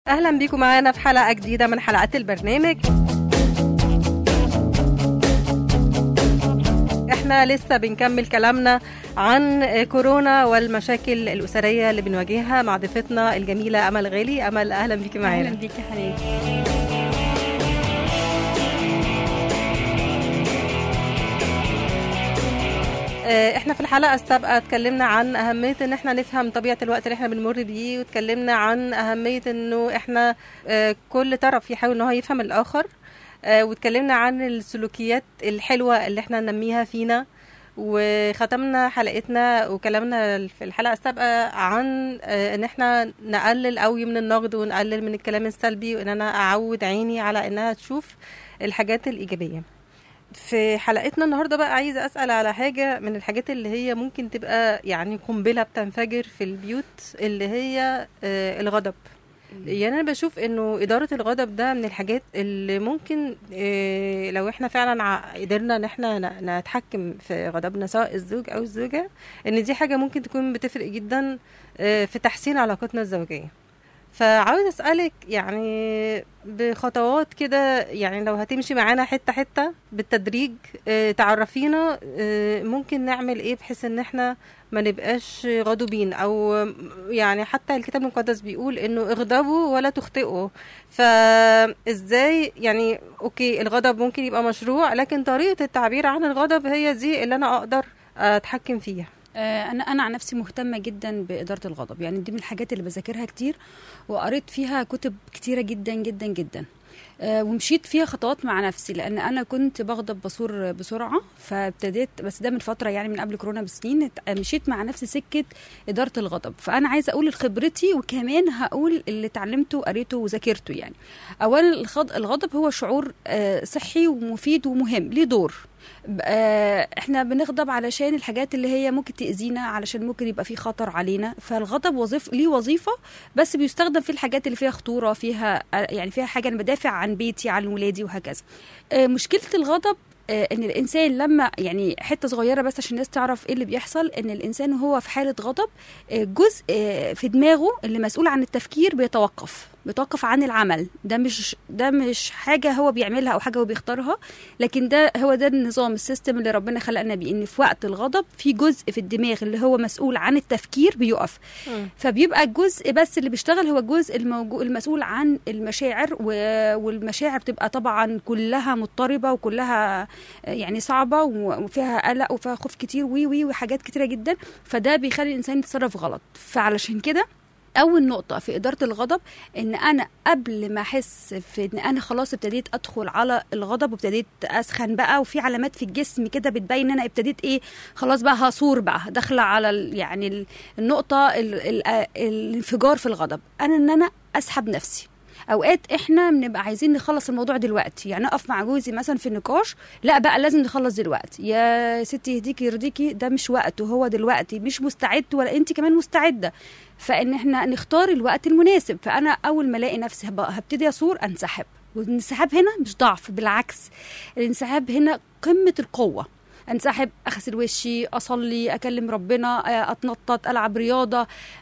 اهلا بيكم معانا في حلقه جديده من حلقات البرنامج احنا لسه بنكمل كلامنا عن كورونا والمشاكل الاسريه اللي بنواجهها مع ضيفتنا الجميله امل غالي امل اهلا بيكي معانا اهلا بيكي حبيبي احنا في الحلقه السابقه اتكلمنا عن اهميه ان احنا نفهم طبيعه الوقت اللي احنا بنمر بيه واتكلمنا عن اهميه انه احنا كل طرف يحاول ان هو يفهم الاخر واتكلمنا عن السلوكيات الحلوه اللي احنا ننميها فينا وختمنا حلقتنا وكلامنا في الحلقه السابقه عن ان احنا نقلل قوي من النقد ونقلل من الكلام السلبي وان انا اعود عيني على انها تشوف الحاجات الايجابيه في حلقتنا النهارده بقى عايزه اسال على حاجه من الحاجات اللي هي ممكن تبقى يعني قنبله بتنفجر في البيوت اللي هي الغضب يعني انا بشوف انه اداره الغضب ده من الحاجات اللي ممكن لو احنا فعلا قدرنا ان احنا نتحكم في غضبنا سواء الزوج او الزوجه ان دي حاجه ممكن تكون بتفرق جدا في تحسين علاقتنا الزوجيه فعاوز اسالك يعني بخطوات كده يعني لو هتمشي معانا حته حته بالتدريج اه تعرفينا اه ممكن نعمل ايه بحيث ان احنا ما نبقاش غضوبين او يعني حتى الكتاب المقدس بيقول انه اغضبوا ولا تخطئوا فازاي يعني اوكي الغضب ممكن يبقى مشروع لكن طريقه التعبير عن الغضب هي دي اللي انا اقدر اتحكم فيها انا انا عن نفسي مهتمه جدا باداره الغضب يعني دي من الحاجات اللي بذاكرها كتير وقريت فيها كتب كتيره جدا جدا جدا ومشيت فيها خطوات مع نفسي لان انا كنت بغضب بصور بسرعه فابتديت بس ده من فتره يعني من قبل كورونا بسنين مشيت مع نفسي سكه اداره الغضب فانا عايزه اقول خبرتي وكمان هقول اللي اتعلمته وقريته وذاكرته يعني اولا الغضب هو شعور صحي ومفيد ومهم ليه دور احنا بنغضب علشان الحاجات اللي هي ممكن تاذينا علشان ممكن يبقى في خطر علينا فالغضب وظيفه ليه وظيفه بس بيستخدم في الحاجات اللي فيها خطوره فيها يعني فيها حاجه انا بدافع عن بيتي عن ولادي وهكذا مشكله الغضب ان الانسان لما يعني حته صغيره بس عشان الناس تعرف ايه اللي بيحصل ان الانسان هو في حاله غضب جزء في دماغه اللي مسؤول عن التفكير بيتوقف بيتوقف عن العمل ده مش ده مش حاجه هو بيعملها او حاجه هو بيختارها لكن ده هو ده النظام السيستم اللي ربنا خلقنا بيه ان في وقت الغضب في جزء في الدماغ اللي هو مسؤول عن التفكير بيقف م. فبيبقى الجزء بس اللي بيشتغل هو الجزء الموجو المسؤول عن المشاعر والمشاعر بتبقى طبعا كلها مضطربه وكلها يعني صعبه وفيها قلق وفيها خوف كتير وي وي وحاجات كتيره جدا فده بيخلي الانسان يتصرف غلط فعلشان كده اول نقطه في اداره الغضب ان انا قبل ما احس في ان انا خلاص ابتديت ادخل على الغضب وابتديت اسخن بقى وفي علامات في الجسم كده بتبين ان انا ابتديت ايه خلاص بقى هصور بقى داخله على يعني النقطه الانفجار في الغضب انا ان انا اسحب نفسي اوقات احنا بنبقى عايزين نخلص الموضوع دلوقتي يعني اقف مع جوزي مثلا في النقاش لا بقى لازم نخلص دلوقتي يا ستي يهديكي يرضيكي ده مش وقته هو دلوقتي مش مستعد ولا انت كمان مستعده فان احنا نختار الوقت المناسب فانا اول ما الاقي نفسي هبتدي اصور انسحب والانسحاب هنا مش ضعف بالعكس الانسحاب هنا قمه القوه انسحب اغسل وشي اصلي اكلم ربنا اتنطط العب رياضه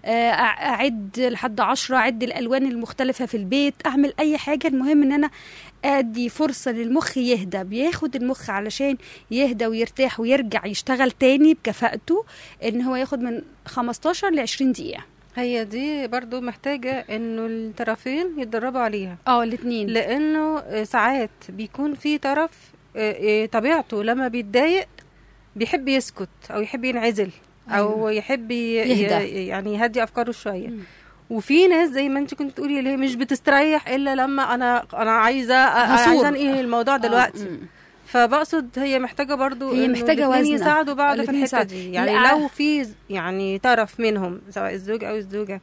اعد لحد عشرة اعد الالوان المختلفه في البيت اعمل اي حاجه المهم ان انا ادي فرصه للمخ يهدى بياخد المخ علشان يهدى ويرتاح ويرجع يشتغل تاني بكفاءته ان هو ياخد من 15 ل 20 دقيقه هي دي برضو محتاجة انه الطرفين يتدربوا عليها اه الاثنين لانه ساعات بيكون في طرف طبيعته لما بيتضايق بيحب يسكت او يحب ينعزل او يحب يهدى. يعني يهدي افكاره شويه م. وفي ناس زي ما انت كنت بتقولي اللي هي مش بتستريح الا لما انا انا عايزه عايزه انهي الموضوع دلوقتي آه. فبقصد هي محتاجه برضو هي محتاجه وزن يساعدوا بعض في الحته دي يعني لو في يعني طرف منهم سواء الزوج او الزوجه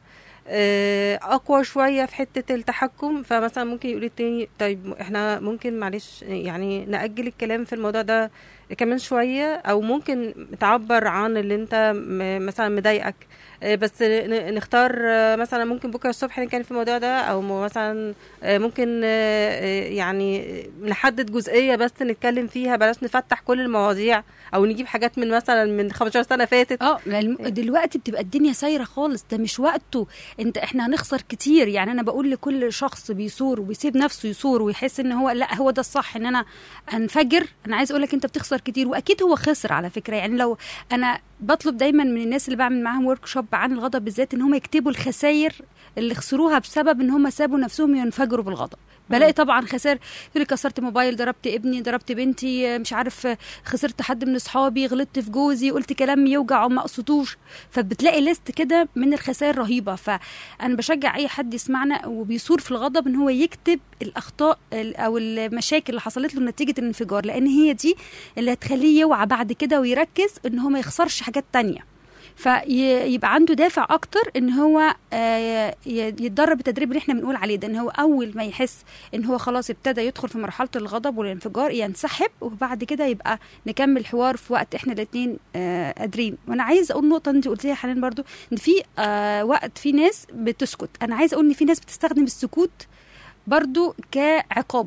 اقوى شويه في حته التحكم فمثلا ممكن يقول التاني طيب احنا ممكن معلش يعني ناجل الكلام في الموضوع ده كمان شويه او ممكن تعبر عن اللي انت م- مثلا مضايقك آه، بس ن- نختار آه، مثلا ممكن بكره الصبح نتكلم في الموضوع ده او م- مثلا آه، ممكن آه، آه، يعني نحدد جزئيه بس نتكلم فيها بلاش نفتح كل المواضيع او نجيب حاجات من مثلا من 15 سنه فاتت اه لأن دلوقتي بتبقى الدنيا سايره خالص ده مش وقته انت احنا هنخسر كتير يعني انا بقول لكل شخص بيثور وبيسيب نفسه يثور ويحس ان هو لا هو ده الصح ان انا انفجر انا عايز اقول لك انت بتخسر كتير واكيد هو خسر على فكره يعني لو انا بطلب دايما من الناس اللي بعمل معاهم ورك شوب عن الغضب بالذات ان هم يكتبوا الخسائر اللي خسروها بسبب ان هم سابوا نفسهم ينفجروا بالغضب بلاقي طبعا خسائر يقول لي كسرت موبايل ضربت ابني ضربت بنتي مش عارف خسرت حد من اصحابي غلطت في جوزي قلت كلام يوجع وما اقصدوش فبتلاقي ليست كده من الخسائر رهيبه فانا بشجع اي حد يسمعنا وبيثور في الغضب ان هو يكتب الاخطاء ال- او المشاكل اللي حصلت له نتيجه الانفجار لان هي دي اللي هتخليه يوعى بعد كده ويركز ان هو ما يخسرش حاجات تانية فيبقى عنده دافع اكتر ان هو آه، ي- يتدرب التدريب اللي احنا بنقول عليه ده ان هو اول ما يحس ان هو خلاص ابتدى يدخل في مرحله الغضب والانفجار ينسحب وبعد كده يبقى نكمل حوار في وقت احنا الاثنين قادرين وانا عايز اقول نقطه انت قلتيها يا حنان برضو ان في آه، وقت في ناس بتسكت انا عايز اقول ان في ناس بتستخدم السكوت برضو كعقاب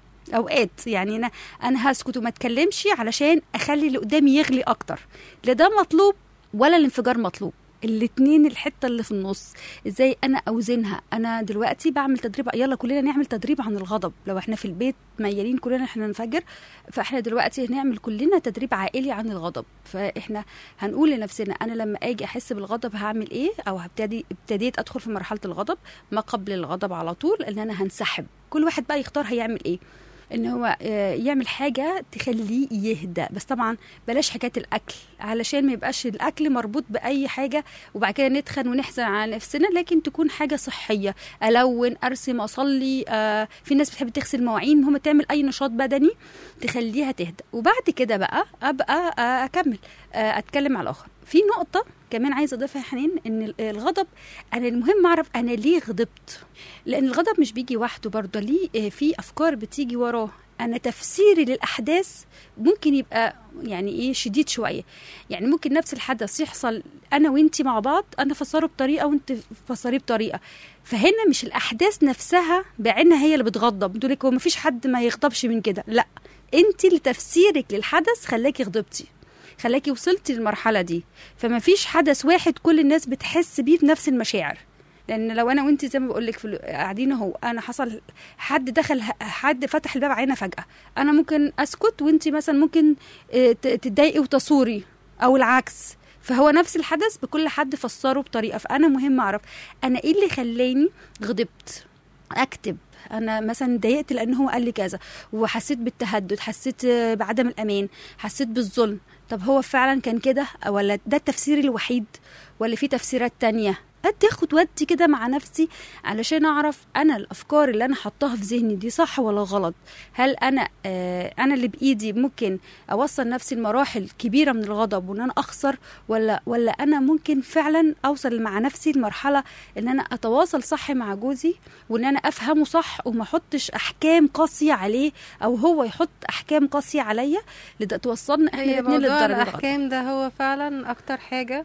اوقات يعني انا انا هسكت وما اتكلمش علشان اخلي اللي قدامي يغلي اكتر لا ده مطلوب ولا الانفجار مطلوب الاتنين الحته اللي في النص ازاي انا اوزنها انا دلوقتي بعمل تدريب يلا كلنا نعمل تدريب عن الغضب لو احنا في البيت ميالين كلنا احنا ننفجر فاحنا دلوقتي هنعمل كلنا تدريب عائلي عن الغضب فاحنا هنقول لنفسنا انا لما اجي احس بالغضب هعمل ايه او هبتدي ابتديت ادخل في مرحله الغضب ما قبل الغضب على طول ان انا هنسحب كل واحد بقى يختار هيعمل ايه ان هو آه، يعمل حاجه تخليه يهدى بس طبعا بلاش حكايه الاكل علشان ما يبقاش الاكل مربوط باي حاجه وبعد كده نتخن ونحزن على نفسنا لكن تكون حاجه صحيه الون ارسم اصلي آه في ناس بتحب تغسل مواعين المهم تعمل اي نشاط بدني تخليها تهدى وبعد كده بقى ابقى آه اكمل آه اتكلم على الاخر في نقطه كمان عايزه اضيفها يا حنين ان الغضب انا المهم اعرف انا ليه غضبت لان الغضب مش بيجي وحده برضه ليه آه، في افكار بتيجي وراه انا تفسيري للاحداث ممكن يبقى يعني ايه شديد شويه يعني ممكن نفس الحدث يحصل انا وانتي مع بعض انا فسره بطريقه وانت فسريه بطريقه فهنا مش الاحداث نفسها بعينها هي اللي بتغضب بتقول لك هو مفيش حد ما يغضبش من كده لا انت اللي تفسيرك للحدث خلاكي غضبتي خلاكي وصلتي للمرحله دي فما فيش حدث واحد كل الناس بتحس بيه بنفس المشاعر لان لو انا وانت زي ما بقول لك في ال- قاعدين اهو انا حصل حد دخل حد فتح الباب علينا فجاه انا ممكن اسكت وانت مثلا ممكن آه، ت- تتضايقي وتصوري او العكس فهو نفس الحدث بكل حد فسره بطريقه فانا مهم اعرف انا ايه اللي خلاني غضبت اكتب انا مثلا ضايقت لان هو قال لي كذا وحسيت بالتهدد حسيت آه، بعدم الامان حسيت بالظلم طب هو فعلا كان كده ولا ده التفسير الوحيد ولا في تفسيرات تانية تاخد ودي كده مع نفسي علشان اعرف انا الافكار اللي انا حطاها في ذهني دي صح ولا غلط هل انا آه انا اللي بايدي ممكن اوصل نفسي لمراحل كبيره من الغضب وان انا اخسر ولا ولا انا ممكن فعلا اوصل مع نفسي لمرحله ان انا اتواصل صح مع جوزي وان انا افهمه صح وما احطش احكام قاسيه عليه او هو يحط احكام قاسيه عليا لده توصلنا احنا هي الاثنين موضوع للدرجه الغضب الاحكام ده هو فعلا اكتر حاجه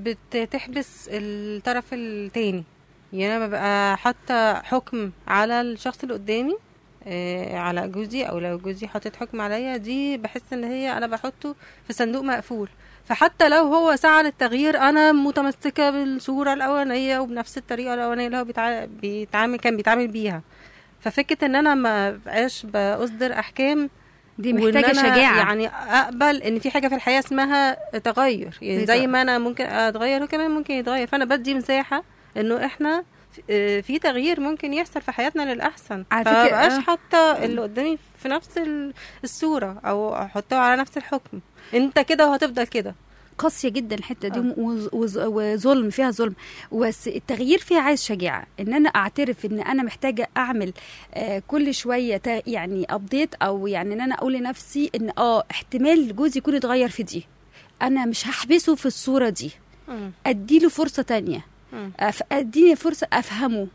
بتحبس الطرف التاني يعني انا ببقى حاطه حكم على الشخص اللي قدامي آه، على جوزي او لو جوزي حاطط حكم عليا دي بحس ان هي انا بحطه في صندوق مقفول فحتى لو هو سعى للتغيير انا متمسكه بالصوره الاولانيه وبنفس الطريقه الاولانيه اللي هو بيتع- بيتعامل كان بيتعامل بيها ففكره ان انا ما بقاش بصدر احكام دي وإن محتاجه أنا شجاعه يعني اقبل ان في حاجه في الحياه اسمها تغير يعني بالظبط. زي ما انا ممكن اتغير هو كمان ممكن يتغير فانا بدي مساحه انه احنا في- آه، في تغيير ممكن يحصل في حياتنا للاحسن على فكرة، فمبقاش آه. حاطه اللي قدامي في نفس ال- الصوره او احطه على نفس الحكم انت كده وهتفضل كده قاسيه جدا الحته دي آه. وز- وز- وظلم فيها ظلم بس التغيير فيها عايز شجاعه ان انا اعترف ان انا محتاجه اعمل آه كل شويه تا- يعني ابديت او يعني ان انا اقول لنفسي ان اه احتمال جوزي يكون اتغير في دي انا مش هحبسه في الصوره دي اديله فرصه تانية مم. أف... اديني فرصه افهمه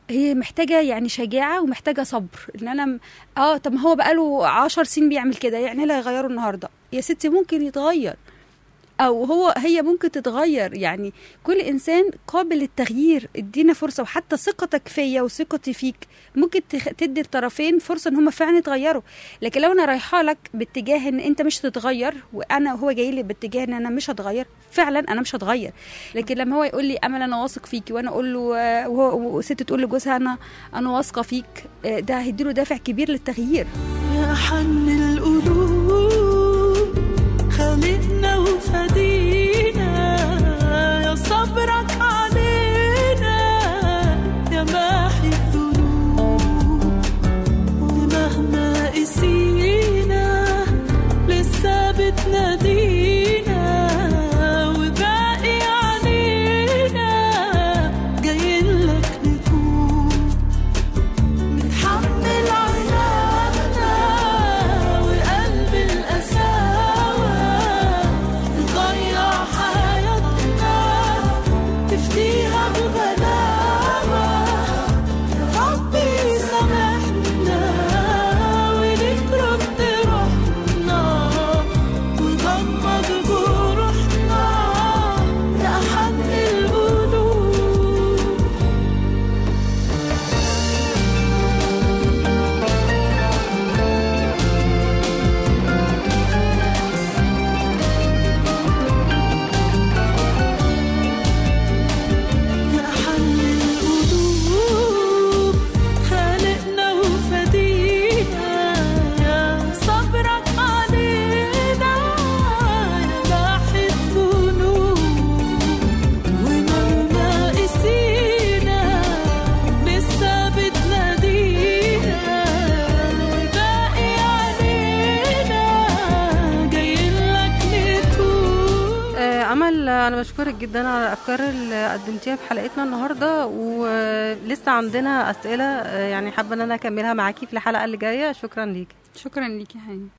هي محتاجه يعني شجاعه ومحتاجه صبر ان انا م- اه طب ما هو بقاله عشر سنين بيعمل كده يعني إيه اللي هيغيره النهارده يا ستي ممكن يتغير او هو هي ممكن تتغير يعني كل انسان قابل للتغيير ادينا فرصه وحتى ثقتك فيا وثقتي فيك ممكن تخ- تدي الطرفين فرصه ان هم فعلا يتغيروا لكن لو انا رايحه لك باتجاه ان انت مش هتتغير وانا وهو جاي لي باتجاه ان انا مش هتغير فعلا انا مش هتغير لكن لما هو يقول لي امل انا واثق فيكي وانا اقول له آه، وهو وست تقول لجوزها انا انا واثقه فيك آه، ده هيديله دافع كبير للتغيير يا حن القلوب خالقنا وفدينا يا صبرك علينا يا ماحي الذنوب ومهما قسينا لسه بتنادينا وباقي علينا جايين لك نتوب متحمل عنادنا وقلب القساوة نضيع حياتنا تفديها بغلاوة يا ربي سامحنا ونكرم روحنا وضمد جروحنا يا حن القلوب يا حل القلوب خالقنا وفدينا يا صبرك علينا يا باحي الذنوب ومهما قسينا لسه بتنادينا باقي علينا جايين لك نتوب آه، امل آه، انا بشكرك جدا على الافكار اللي قدمتيها في حلقتنا النهارده ولسه عندنا اسئله آه، يعني حابه ان انا اكملها معاكي في الحلقه اللي جايه شكرا ليكي شكرا ليكي يا هاني